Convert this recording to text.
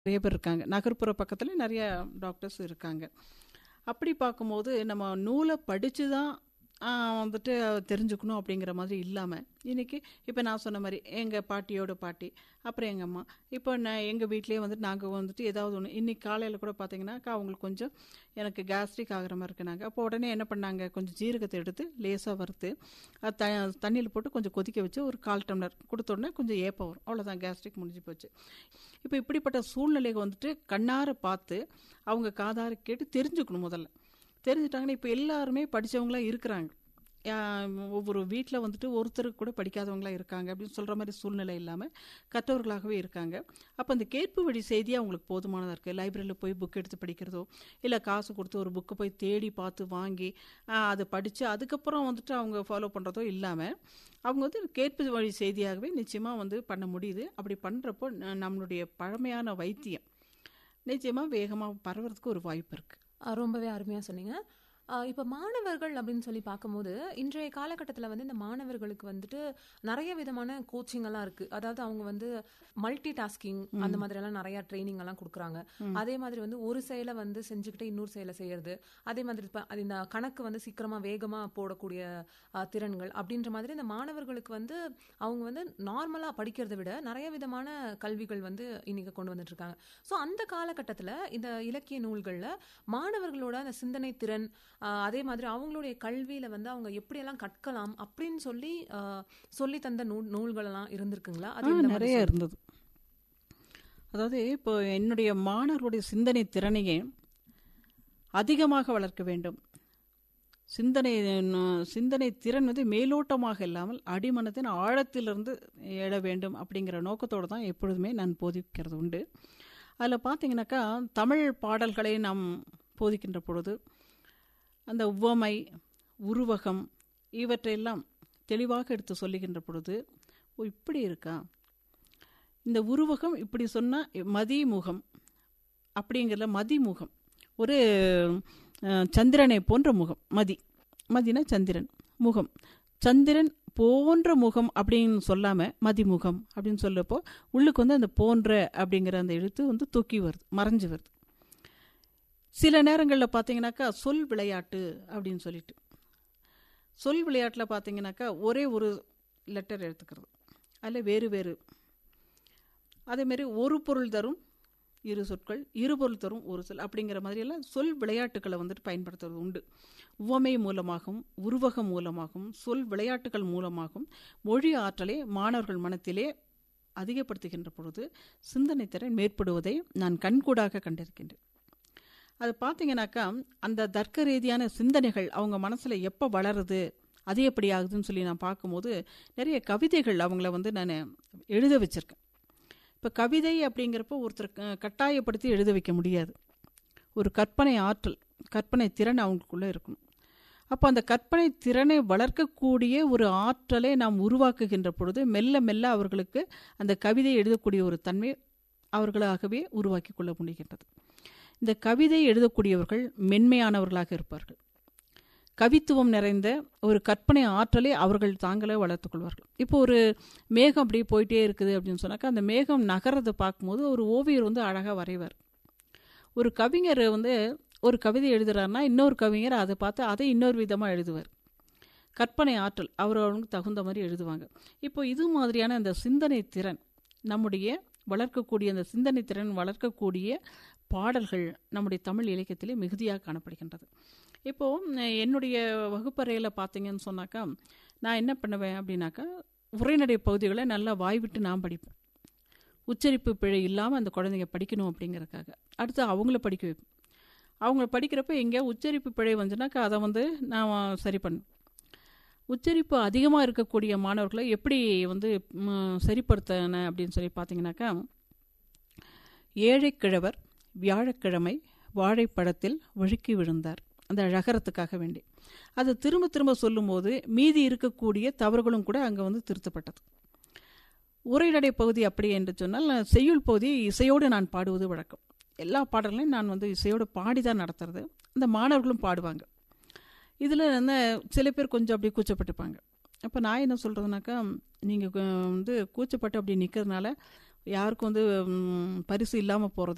நிறைய பேர் இருக்காங்க நகர்ப்புற பக்கத்தில் நிறைய டாக்டர்ஸ் இருக்காங்க அப்படி பார்க்கும்போது நம்ம நூலை படித்து தான் ஆ, வந்துட்டு தெரிஞ்சுக்கணும் அப்படிங்கிற மாதிரி இல்லாமல் இன்றைக்கி இப்போ நான் சொன்ன மாதிரி எங்கள் பாட்டியோட பாட்டி அப்புறம் எங்கள் அம்மா இப்போ நான் எங்கள் வீட்லேயே வந்துட்டு நாங்கள் வந்துட்டு ஏதாவது ஒன்று இன்றைக்கி காலையில் கூட பார்த்தீங்கன்னாக்கா அவங்களுக்கு கொஞ்சம் எனக்கு கேஸ்ட்ரிக் ஆகிற மாதிரி இருக்குனாங்க அப்போ உடனே என்ன பண்ணாங்க கொஞ்சம் ஜீரகத்தை எடுத்து லேசாக வறுத்து அது த தண்ணியில் போட்டு கொஞ்சம் கொதிக்க வச்சு ஒரு கால் டம்ளர் கொடுத்த உடனே கொஞ்சம் ஏப்பம் வரும் அவ்வளோதான் கேஸ்ட்ரிக் முடிஞ்சு போச்சு இப்போ இப்படிப்பட்ட சூழ்நிலையை வந்துட்டு கண்ணார பார்த்து அவங்க காதார கேட்டு தெரிஞ்சுக்கணும் முதல்ல தெரிஞ்சுட்டாங்கன்னா இப்போ எல்லாருமே படித்தவங்களாம் இருக்கிறாங்க யா- ஒவ்வொரு வீட்டில் வந்துட்டு ஒருத்தருக்கு கூட படிக்காதவங்களா இருக்காங்க அப்படின்னு சொல்கிற மாதிரி சூழ்நிலை இல்லாமல் கற்றவர்களாகவே இருக்காங்க அப்போ அந்த கேட்பு வழி செய்தி அவங்களுக்கு போதுமானதாக இருக்குது லைப்ரரியில் போய் புக் எடுத்து படிக்கிறதோ இல்லை காசு கொடுத்து ஒரு புக்கை போய் தேடி பார்த்து வாங்கி ஆஹ், அதை படித்து அதுக்கப்புறம் வந்துட்டு அவங்க ஃபாலோ பண்ணுறதோ இல்லாமல் அவங்க வந்து கேட்பு வழி செய்தியாகவே நிச்சயமாக வந்து பண்ண முடியுது அப்படி பண்ணுறப்போ நம்மளுடைய பழமையான வைத்தியம் நிச்சயமாக வேகமாக பரவறதுக்கு ஒரு வாய்ப்பு இருக்குது அஹ் ரொம்பவே அருமையாக சொன்னீங்க அஹ் இப்போ மாணவர்கள் அப்படின்னு சொல்லி பார்க்கும்போது இன்றைய காலகட்டத்தில் வந்து இந்த மாணவர்களுக்கு வந்துட்டு நிறைய விதமான கோச்சிங் எல்லாம் இருக்கு அதாவது அவங்க வந்து மல்டி டாஸ்கிங் அந்த மாதிரி எல்லாம் நிறைய ட்ரைனிங் எல்லாம் கொடுக்குறாங்க அதே மாதிரி வந்து ஒரு செயலை வந்து செஞ்சுக்கிட்டு இன்னொரு செயலை செய்யறது அதே மாதிரி இப்ப அது இந்த கணக்கு வந்து சீக்கிரமா வேகமா போடக்கூடிய அஹ், திறன்கள் அப்படின்ற மாதிரி இந்த மாணவர்களுக்கு வந்து அவங்க வந்து நார்மலா படிக்கிறதை விட நிறைய விதமான கல்விகள் வந்து இன்னைக்கு கொண்டு வந்துட்டு இருக்காங்க ஸோ அந்த காலகட்டத்தில் இந்த இலக்கிய நூல்களில் மாணவர்களோட அந்த சிந்தனை திறன் ஆஹ், அதே மாதிரி அவங்களுடைய கல்வியில வந்து அவங்க எப்படியெல்லாம் கற்கலாம் அப்படின்னு சொல்லி ஆஹ், சொல்லி தந்த நூல் நூல்கள் எல்லாம் இருந்திருக்குங்களா அது ஆ, எந்த மாதிரி நிறைய இருந்தது அதாவது இப்போ என்னுடைய மாணவர்களுடைய சிந்தனை திறனையே அதிகமாக வளர்க்க வேண்டும் சிந்தனை ந- சிந்தனை திறன் வந்து மேலோட்டமாக இல்லாமல் அடிமனத்தின் ஆழத்திலிருந்து எழ வேண்டும் அப்படிங்கிற நோக்கத்தோடு தான் எப்பொழுதுமே நான் போதிக்கிறது உண்டு அதில் பார்த்தீங்கன்னாக்கா தமிழ் பாடல்களை நாம் போதிக்கின்ற பொழுது அந்த உவமை உருவகம் இவற்றையெல்லாம் தெளிவாக எடுத்து சொல்லுகின்ற பொழுது ஓ இப்படி இருக்கா இந்த உருவகம் இப்படி சொன்னால் மதிமுகம் அப்படிங்கிறத மதிமுகம் ஒரு அஹ், சந்திரனை போன்ற முகம் மதி மதினா சந்திரன் முகம் சந்திரன் போன்ற முகம் அப்படின்னு சொல்லாமல் மதிமுகம் அப்படின்னு சொல்லப்போ உள்ளுக்கு வந்து அந்த போன்ற அப்படிங்கிற அந்த எழுத்து வந்து தூக்கி வருது மறைஞ்சு வருது சில நேரங்களில் பார்த்தீங்கன்னாக்கா சொல் விளையாட்டு அப்படின்னு சொல்லிட்டு சொல் விளையாட்டில் பார்த்தீங்கன்னாக்கா ஒரே ஒரு லெட்டர் எடுத்துக்கிறது அதில் வேறு வேறு அதேமாரி ஒரு பொருள் தரும் இரு சொற்கள் இரு பொருள் தரும் ஒரு சொல் அப்படிங்கிற மாதிரியெல்லாம் சொல் விளையாட்டுகளை வந்துட்டு பயன்படுத்துறது உண்டு உவமை மூலமாகவும் உருவகம் மூலமாகவும் சொல் விளையாட்டுகள் மூலமாகவும் மொழி ஆற்றலை மாணவர்கள் மனத்திலே அதிகப்படுத்துகின்ற பொழுது சிந்தனை திறன் மேற்படுவதை நான் கண்கூடாக கண்டிருக்கின்றேன் அது பார்த்தீங்கன்னாக்கா அந்த தர்க்க ரீதியான சிந்தனைகள் அவங்க மனசில் எப்போ வளருது அது எப்படி ஆகுதுன்னு சொல்லி நான் பார்க்கும்போது நிறைய கவிதைகள் அவங்கள வந்து நான் எழுத வச்சிருக்கேன் இப்போ கவிதை அப்படிங்கிறப்போ ஒருத்தர் க- கட்டாயப்படுத்தி எழுத வைக்க முடியாது ஒரு கற்பனை ஆற்றல் கற்பனை திறன் அவங்களுக்குள்ளே இருக்கணும் அப்போ அந்த கற்பனை திறனை வளர்க்கக்கூடிய ஒரு ஆற்றலை நாம் உருவாக்குகின்ற பொழுது மெல்ல மெல்ல அவர்களுக்கு அந்த கவிதை எழுதக்கூடிய ஒரு தன்மை அவர்களாகவே உருவாக்கி கொள்ள முடிகின்றது இந்த கவிதை எழுதக்கூடியவர்கள் மென்மையானவர்களாக இருப்பார்கள் கவித்துவம் நிறைந்த ஒரு கற்பனை ஆற்றலை அவர்கள் தாங்களே வளர்த்துக் கொள்வார்கள் இப்போ ஒரு மேகம் அப்படியே போயிட்டே இருக்குது அப்படின்னு சொன்னாக்கா அந்த மேகம் நகரத்தை பார்க்கும்போது ஒரு ஓவியர் வந்து அழகாக வரைவார் ஒரு கவிஞர் வந்து ஒரு கவிதை எழுதுறாருன்னா இன்னொரு கவிஞர் அதை பார்த்து அதை இன்னொரு விதமாக எழுதுவார் கற்பனை ஆற்றல் அவரவங்களுக்கு தகுந்த மாதிரி எழுதுவாங்க இப்போ இது மாதிரியான அந்த சிந்தனை திறன் நம்முடைய வளர்க்கக்கூடிய அந்த சிந்தனை திறன் வளர்க்கக்கூடிய பாடல்கள் நம்முடைய தமிழ் இலக்கியத்திலே மிகுதியாக காணப்படுகின்றது இப்போது என்னுடைய வகுப்பறையில் பார்த்தீங்கன்னு சொன்னாக்கா நான் என்ன பண்ணுவேன் அப்படின்னாக்கா உரைநடை பகுதிகளை நல்லா வாய் விட்டு நான் படிப்பேன் உச்சரிப்பு பிழை இல்லாமல் அந்த குழந்தைங்க படிக்கணும் அப்படிங்கறதுக்காக அடுத்து அவங்கள படிக்க வைப்பேன் அவங்க படிக்கிறப்ப எங்கேயா உச்சரிப்பு பிழை வந்துச்சுனாக்கா அதை வந்து நான் சரி பண்ணுவேன் உச்சரிப்பு அதிகமாக இருக்கக்கூடிய மாணவர்களை எப்படி வந்து ம், சரிப்படுத்தின அப்படின்னு சொல்லி பார்த்தீங்கன்னாக்கா ஏழைக்கிழவர் வியாழக்கிழமை வாழைப்பழத்தில் வழுக்கி விழுந்தார் அந்த ழகரத்துக்காக வேண்டி அது திரும்ப திரும்ப சொல்லும்போது மீதி இருக்கக்கூடிய தவறுகளும் கூட அங்கே வந்து திருத்தப்பட்டது உரைநடை பகுதி அப்படி என்று சொன்னால் நான் செய்யுள் பகுதி இசையோடு நான் பாடுவது வழக்கம் எல்லா பாடல்களையும் நான் வந்து இசையோடு பாடி தான் நடத்துறது அந்த மாணவர்களும் பாடுவாங்க இதில் வந்து சில பேர் கொஞ்சம் அப்படியே கூச்சப்பட்டுப்பாங்க அப்போ நான் என்ன சொல்கிறதுனாக்கா நீங்கள் வந்து கூச்சப்பட்டு அப்படி நிற்கிறதுனால யாருக்கும் வந்து ம், பரிசு இல்லாமல் போகிறது